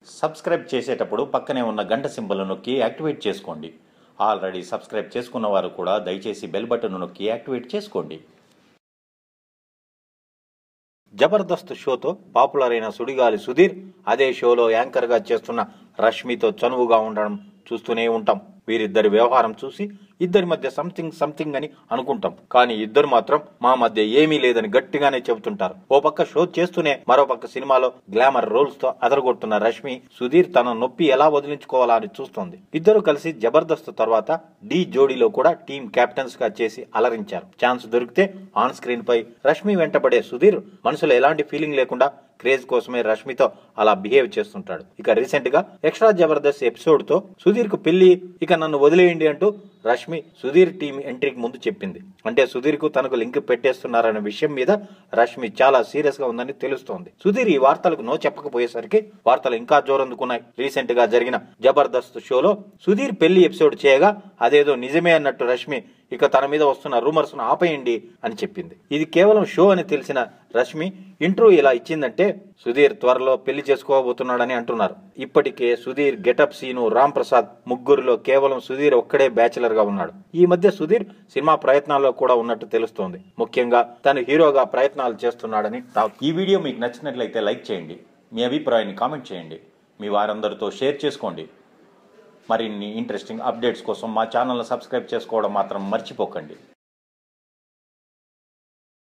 subscribe చేసేటప్పుడు పక్కనే ఉన్న గంట సింబల్ నొక్కి యాక్టివేట్ చేసుకోండి ఆల్రెడీ సబ్స్క్రైబ్ చేసుకున్న వారు కూడా దయచేసి బెల్ బటన్ నొక్కి యాక్టివేట్ చేసుకోండి జబర్దస్త్ షోతో పాపులర్ అయిన సుడిగాలి సుధీర్ అదే షోలో యాంకర్గా చేస్తున్న రష్మితో చనువుగా ఉండడం చూస్తూనే ఉంటాం వీరిద్దరి వ్యవహారం చూసి ఇద్దరి మధ్య సంథింగ్ సంథింగ్ అని అనుకుంటాం కానీ ఇద్దరు మాత్రం మా మధ్య ఏమీ లేదని గట్టిగానే చెబుతుంటారు ఓ పక్క షో చేస్తూనే మరో పక్క సినిమాలో గ్లామర్ రోల్స్ తో అదరగొడుతున్న రష్మి సుధీర్ తన నొప్పి ఎలా వదిలించుకోవాలా అని చూస్తోంది ఇద్దరు కలిసి జబర్దస్త్ తర్వాత డి జోడీలో కూడా టీం కెప్టెన్స్ గా చేసి అలరించారు ఛాన్స్ దొరికితే ఆన్ స్క్రీన్ పై రష్మి వెంటబడే సుధీర్ మనసులో ఎలాంటి ఫీలింగ్ లేకుండా క్రేజ్ కోసమే రష్మితో అలా బిహేవ్ చేస్తుంటాడు ఇక రీసెంట్ గా ఎక్స్ట్రా జబర్దస్త్ ఎపిసోడ్ తో సుధీర్ కు పెళ్లి ఇక నన్ను వదిలేయండి అంటూ రష్మి సుధీర్ టీం ఎంట్రీకి ముందు చెప్పింది అంటే సుధీర్ కు తనకు లింక్ పెట్టేస్తున్నారనే విషయం మీద రష్మి చాలా సీరియస్ గా ఉందని తెలుస్తోంది సుధీర్ ఈ వార్తలకు నో చెప్పకపోయేసరికి వార్తలు ఇంకా జోరందుకున్నాయి రీసెంట్ గా జరిగిన జబర్దస్త్ షోలో సుధీర్ పెళ్లి ఎపిసోడ్ చేయగా అదేదో నిజమే అన్నట్టు రష్మి ఇక తన మీద వస్తున్న రూమర్స్ ను ఆపేయండి అని చెప్పింది ఇది కేవలం షో అని తెలిసిన రష్మి ఇంట్రూ ఇలా ఇచ్చిందంటే సుధీర్ త్వరలో పెళ్లి చేసుకోబోతున్నాడని అంటున్నారు ఇప్పటికే సుధీర్ గెటప్ సీను రామ్ ప్రసాద్ ముగ్గురులో కేవలం సుధీర్ ఒక్కడే బ్యాచిలర్ గా ఉన్నాడు ఈ మధ్య సుధీర్ సినిమా ప్రయత్నాల్లో కూడా ఉన్నట్టు తెలుస్తోంది ముఖ్యంగా తను హీరోగా ప్రయత్నాలు చేస్తున్నాడని టాక్ ఈ వీడియో మీకు నచ్చినట్లయితే లైక్ చేయండి మీ అభిప్రాయాన్ని కామెంట్ చేయండి మీ వారందరితో షేర్ చేసుకోండి మరిన్ని ఇంట్రెస్టింగ్ అప్డేట్స్ కోసం మా ఛానల్ని సబ్స్క్రైబ్ చేసుకోవడం మాత్రం మర్చిపోకండి